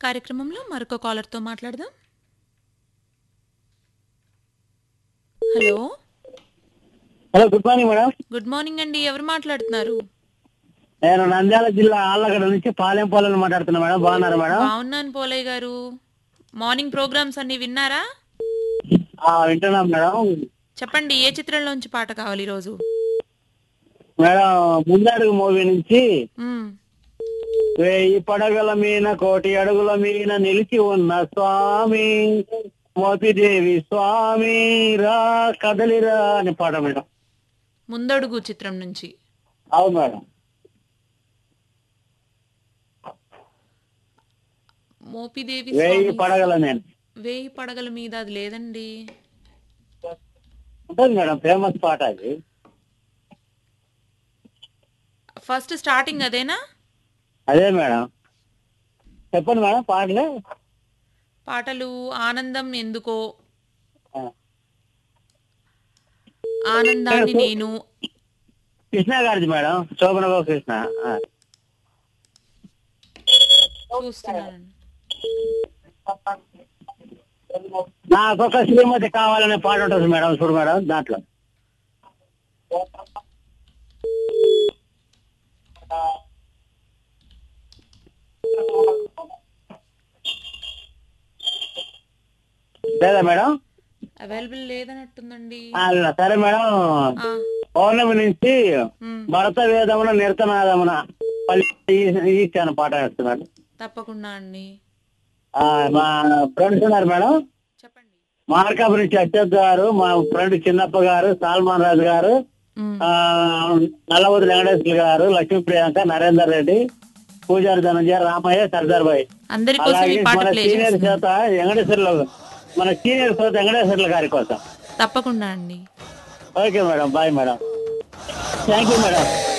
కార్యక్రమంలో మరొక కాలర్తో మాట్లాడదాం hello hello good morning madam good morning అండి ఎవరు మాట్లాడుతున్నారు నేను నంద్యాల జిల్లా ఆళ్ళగడ్డ నుంచి పాలెం పోలని మాట్లాడుతున్నా మేడం బాగున్నారా మేడం బాగున్నాను పోలయ్య గారు మార్నింగ్ ప్రోగ్రామ్స్ అన్ని విన్నారా ఆ, వింటున్నాం మేడం చెప్పండి ఏ చిత్రంలోంచి పాట కావాలి ఈరోజు మేడం ముందడుగు మూవీ నుంచి మ్మ్. వెయ్యి పడగల మీన కోటి అడుగుల మీన నిలిచి ఉన్న స్వామి మోతిదేవి స్వామి రా కదలిరా అని పాట మేడం ముందడుగు చిత్రం నుంచి అవును మేడం మోపిదేవి వెయ్యి స్వామి పడగల నేను వేయి పడగల మీద అది లేదండి ఉంటుంది మేడం ఫేమస్ పాట అది ఫస్ట్ స్టార్టింగ్ అదేనా అదే మేడం చెప్పండి మేడం పాటలే పాటలు ఆనందం ఎందుకో ఆ. ఆనందాన్ని నేను కృష్ణ గారిది మేడం శోభనబాబు కృష్ణ ఆ. చూస్తున్నాను నాకొక శ్రీమతి కావాలనే పాట ఉంటుంది మేడం చూడు మేడం దాంట్లో లేదా మేడం అవైలబుల్ లేదన్నట్టుందండి ఆ, సరే మేడం ఆ, పౌర్ణమి నుంచి మ్, భరత వేదమున నిరతనాదమున పల్లి ఇచ్చాను పాట వేస్తున్నాడు తప్పకుండా అండి ఆ, మా ఫ్రెండ్స్ ఉన్నారు మేడం చెప్పండి మార్కాపు నుంచి అత్యత్ గారు మా ఫ్రెండ్ చిన్నప్ప గారు సాల్మాన్ రాజు గారు మ్, ఆ నల్లవూరి వెంకటేశ్వర గారు లక్ష్మీ ప్రియాంక నరేందర్ రెడ్డి పూజారి ధనంజయ రామయ్య సర్దార్ భాయ్ అందరి కోసం అలాగే ఈ పాట మన ప్లే సీనియర్ చేస్తున్నాను శ్రోత వెంకటేశ్వర్లు మన సీనియర్ శ్రోత వెంకటేశ్వర్ల గారి కోసం తప్పకుండా అండి okay madam bye madam thank you madam